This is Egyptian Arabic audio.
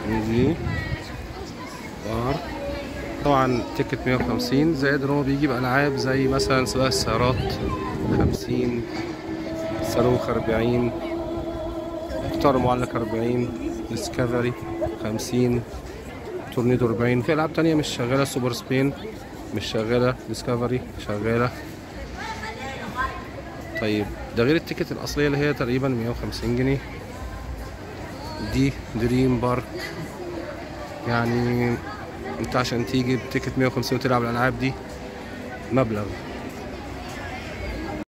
دي بار طبعا تيكت 150 زائد ان هو بيجيب العاب زي مثلا سباق السيارات 50 صاروخ 40 قطار معلق 40 ديسكفري 50 تورنيدو 40 في العاب تانية مش شغالة سوبر سبين مش شغالة ديسكفري شغالة طيب ده غير التيكت الأصلية اللي هي تقريبا 150 جنيه دي دريم بارك يعني انت عشان تيجي بتيكت 150 وتلعب الألعاب دي مبلغ